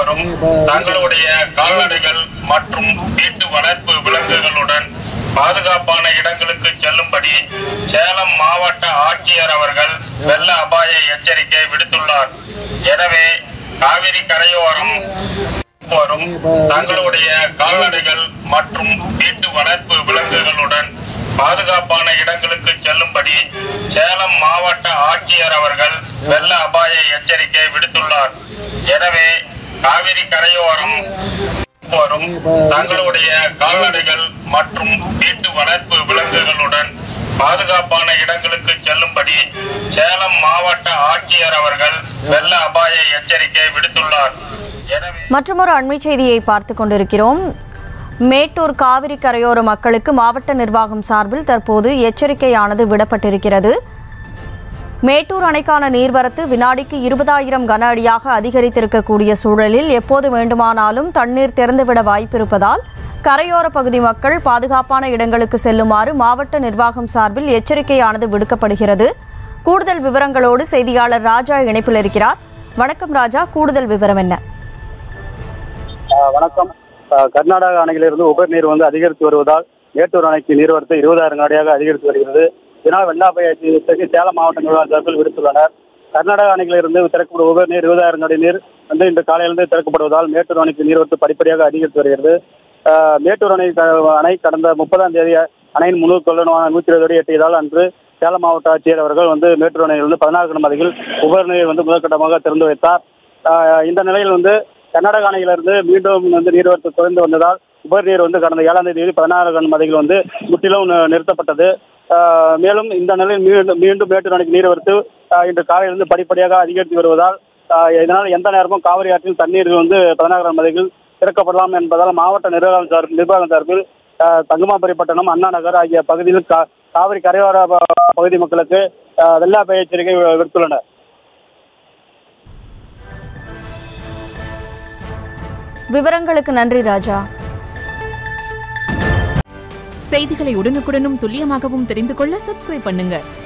வரும் தங்களுடைய கால்நடைகள் மற்றும் வீட்டு வளர்ப்பு விலங்குகளுடன் பாதுகாப்பான இடங்களுக்கு செல்லும்படி சேலம் மாவட்ட ஆட்சியர் அவர்கள் வெள்ள அபாய எச்சரிக்கை விடுத்துள்ளார் எனவே காவிரி கரையோரம் வரும் தங்களுடைய கால்நடைகள் மற்றும் வீட்டு வளர்ப்பு விலங்குகளுடன் பாதுகாப்பான இடங்களுக்கு செல்லும்படி சேலம் மாவட்ட ஆட்சியர் அவர்கள் வெள்ள அபாய எச்சரிக்கை விடுத்துள்ளார் எனவே காவிரி கரையோரம் வரும் தங்களுடைய கால்நடைகள் மற்றும் வீட்டு வளர்ப்பு விலங்குகளுடன் பாதுகாப்பான இடங்களுக்கு செல்லும்படி சேலம் மாவட்ட ஆட்சியர் அவர்கள் வெள்ள அபாய எச்சரிக்கை விடுத்துள்ளார் எனவே மற்றொரு அண்மை செய்தியை பார்த்து கொண்டிருக்கிறோம் மேட்டூர் காவிரி கரையோர மக்களுக்கு மாவட்ட நிர்வாகம் சார்பில் தற்போது எச்சரிக்கையானது விடப்பட்டிருக்கிறது மேட்டூர் அணைக்கான நீர்வரத்து வினாடிக்கு இருபதாயிரம் கன அடியாக அதிகரித்திருக்கக்கூடிய சூழலில் எப்போது வேண்டுமானாலும் தண்ணீர் திறந்துவிட வாய்ப்பிருப்பதால் கரையோர பகுதி மக்கள் பாதுகாப்பான இடங்களுக்கு செல்லுமாறு மாவட்ட நிர்வாகம் சார்பில் எச்சரிக்கையானது விடுக்கப்படுகிறது கூடுதல் விவரங்களோடு செய்தியாளர் ராஜா இணைப்பில் இருக்கிறார் வணக்கம் ராஜா கூடுதல் விவரம் என்ன ஆஹ் வணக்கம் ஆஹ் கர்நாடக அணையிலிருந்து உபரி நீர் வந்து அதிகரித்து வருவதால் மேட்டூர் அணைக்கு நீர்வரத்து இருபதாயிரம் அடியாக அதிகரித்து வருகிறது இதனால் வெள்ள அபாய எச்சரிக்கை சேலம் மாவட்ட நிர்வாக சார்பில் விடுத்துள்ளனர் கர்நாடக அணைகளிலிருந்து திறக்கப்படும் உபரி நீர் இருபதாயிரம் அடி நீர் வந்து இன்று காலையிலிருந்து திறக்கப்படுவதால் மேட்டூர் அணைக்கு நீர்வரத்து படிப்படியாக அதிகரித்து வருகிறது ஆஹ் மேட்டூர் அணை க- அணை கடந்த முப்பதாம் தேதி அணையின் முழு கொள்ளனமான நூற்றி இருபது அடி எட்டியதால் அன்று சேலம் மாவட்ட ஆட்சியர் அவர்கள் வந்து மேட்டூர் அணையிலிருந்து பதினாறு கணமதிகள் உபரி நீர் வந்து முதற்கட்டமாக திறந்து வைத்தார் ஆஹ் இந்த நிலையில் வந்து கர்நாடக அணையிலிருந்து மீண்டும் வந்து நீர்வரத்து குறைந்து வந்ததால் உபரி நீர் வந்து கடந்த ஏழாம் தேதி பதினாறு கணமதிகள் வந்து முற்றிலும் நி- நிறுத்தப்பட்டது ஆஹ் மேலும் இந்த நிலையில் மீண்டும் மீண்டும் மேட்டூர் அணைக்கு நீர்வரத்து ஆஹ் இன்று காலையிலிருந்து படிப்படியாக அதிகரித்து வருவதால் ஆஹ் இதனால் எந்த நேரமும் காவிரி ஆற்றில் தண்ணீர் வந்து பதினாறு கணமதிகள் திறக்கப்படலாம் என்பதால் மாவட்ட நிர்வாகம் சார்பில் நிர்வாகம் சார்பில் ஆஹ் தங்குமாபுரிப்பட்டினம் அண்ணா நகர் ஆகிய பகுதியில் கா- காவிரி கரையோர ப- பகுதி மக்களுக்கு ஆஹ் வெள்ள அபாய எச்சரிக்கை வி- விடுத்துள்ளனர் விவரங்களுக்கு நன்றி ராஜா செய்திகளை உடனுக்குடனும் துல்லியமாகவும் தெரிந்து கொள்ள சப்ஸ்கிரைப் பண்ணுங்க